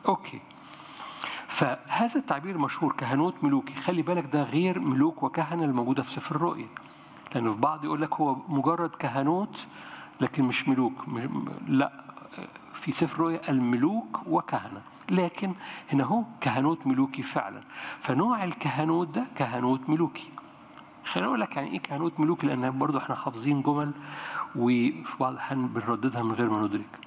اوكي فهذا التعبير مشهور كهنوت ملوكي خلي بالك ده غير ملوك وكهنة الموجودة في سفر الرؤيا لأنه في بعض يقول لك هو مجرد كهنوت لكن مش ملوك مش لا في سفر الرؤيا الملوك وكهنة لكن هنا هو كهنوت ملوكي فعلا فنوع الكهنوت ده كهنوت ملوكي خليني اقول لك يعني ايه كهنوت ملوكي لان برضه احنا حافظين جمل وفي بعض الاحيان بنرددها من غير ما ندرك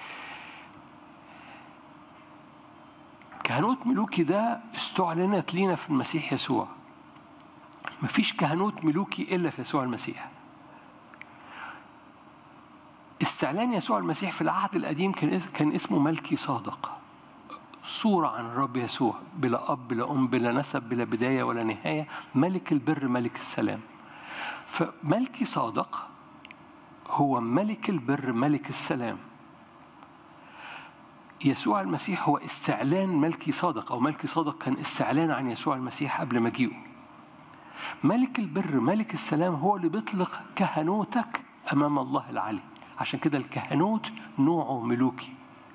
كهنوت ملوكي ده استعلنت لينا في المسيح يسوع مفيش كهنوت ملوكي الا في يسوع المسيح استعلان يسوع المسيح في العهد القديم كان كان اسمه ملكي صادق صورة عن الرب يسوع بلا أب بلا أم بلا نسب بلا بداية ولا نهاية ملك البر ملك السلام فملكي صادق هو ملك البر ملك السلام يسوع المسيح هو استعلان ملكي صادق أو ملكي صادق كان استعلان عن يسوع المسيح قبل مجيئه ملك البر ملك السلام هو اللي بيطلق كهنوتك أمام الله العلي عشان كده الكهنوت نوعه ملوكي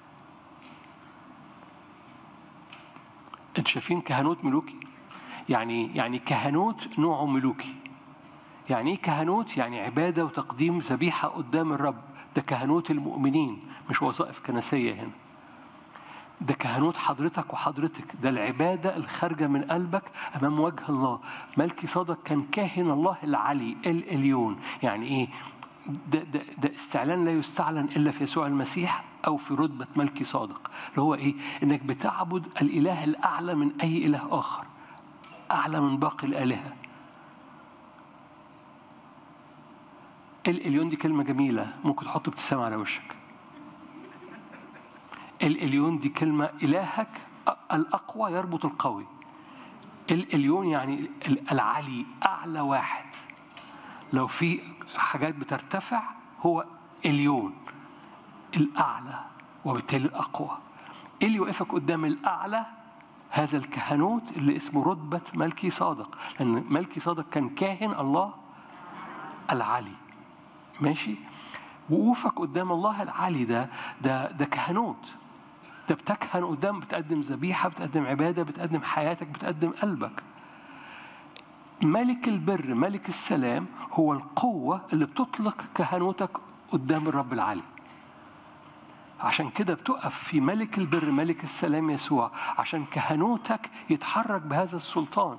انتوا شايفين كهنوت ملوكي يعني يعني كهنوت نوعه ملوكي يعني ايه كهنوت يعني عباده وتقديم ذبيحه قدام الرب ده كهنوت المؤمنين مش وظائف كنسيه هنا ده كهنوت حضرتك وحضرتك ده العبادة الخارجة من قلبك أمام وجه الله ملكي صادق كان كاهن الله العلي الإليون يعني إيه ده, ده, ده استعلان لا يستعلن إلا في يسوع المسيح أو في رتبة ملكي صادق اللي هو إيه إنك بتعبد الإله الأعلى من أي إله آخر أعلى من باقي الآلهة الإليون دي كلمة جميلة ممكن تحط ابتسامة على وشك الإليون دي كلمة إلهك الأقوى يربط القوي الإليون يعني العلي أعلى واحد لو في حاجات بترتفع هو إليون الأعلى وبالتالي الأقوى اللي يوقفك قدام الأعلى هذا الكهنوت اللي اسمه رتبة ملكي صادق لأن ملكي صادق كان كاهن الله العلي ماشي وقوفك قدام الله العلي ده ده ده كهنوت ده بتكهن قدام بتقدم ذبيحة بتقدم عبادة بتقدم حياتك بتقدم قلبك ملك البر ملك السلام هو القوة اللي بتطلق كهنوتك قدام الرب العلي عشان كده بتقف في ملك البر ملك السلام يسوع عشان كهنوتك يتحرك بهذا السلطان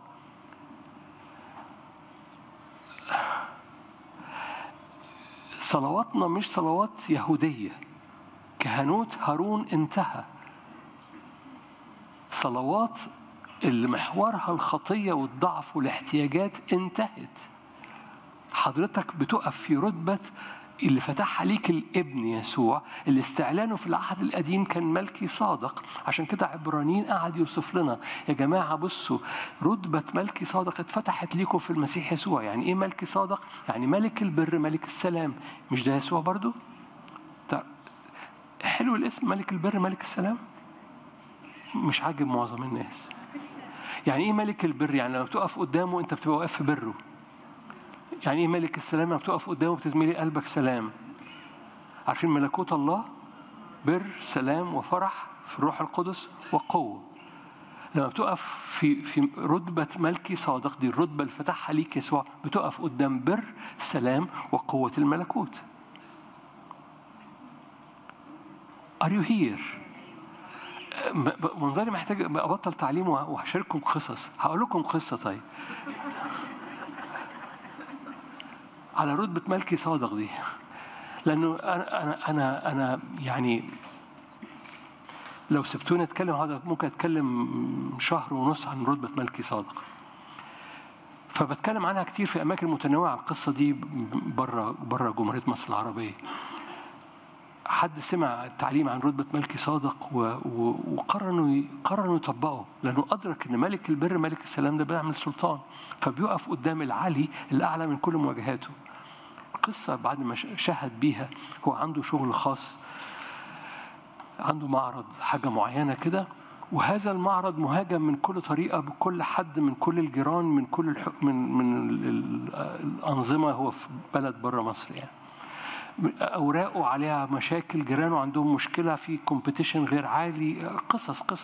صلواتنا مش صلوات يهودية كهنوت هارون انتهى صلوات اللي محورها الخطية والضعف والاحتياجات انتهت حضرتك بتقف في رتبة اللي فتحها ليك الابن يسوع اللي استعلانه في العهد القديم كان ملكي صادق عشان كده عبرانيين قعد يوصف لنا يا جماعة بصوا رتبة ملكي صادق اتفتحت ليكم في المسيح يسوع يعني ايه ملكي صادق؟ يعني ملك البر ملك السلام مش ده يسوع برضو؟ طيب حلو الاسم ملك البر ملك السلام؟ مش عاجب معظم الناس يعني ايه ملك البر؟ يعني لما بتقف قدامه انت بتبقى واقف في بره يعني ايه ملك السلام لما بتقف قدامه بتتملي قلبك سلام عارفين ملكوت الله بر سلام وفرح في الروح القدس وقوة لما بتقف في في رتبة ملكي صادق دي الرتبة اللي فتحها ليك يسوع بتقف قدام بر سلام وقوة الملكوت Are you here؟ منظري محتاج ابطل تعليم وهشارككم قصص هقول لكم قصه طيب على رتبة ملكي صادق دي لأنه أنا أنا أنا, أنا يعني لو سبتوني أتكلم هذا ممكن أتكلم شهر ونص عن رتبة ملكي صادق فبتكلم عنها كتير في أماكن متنوعة القصة دي بره بره جمهورية مصر العربية حد سمع التعليم عن رتبة ملكي صادق وقرر انه قرر انه يطبقه لانه ادرك ان ملك البر ملك السلام ده بيعمل سلطان فبيقف قدام العلي الاعلى من كل مواجهاته. قصه بعد ما شهد بيها هو عنده شغل خاص عنده معرض حاجه معينه كده وهذا المعرض مهاجم من كل طريقه بكل حد من كل الجيران من كل الح... من من الانظمه هو في بلد بره مصر يعني. اوراقه عليها مشاكل جيرانه عندهم مشكله في كومبيتيشن غير عالي قصص قصص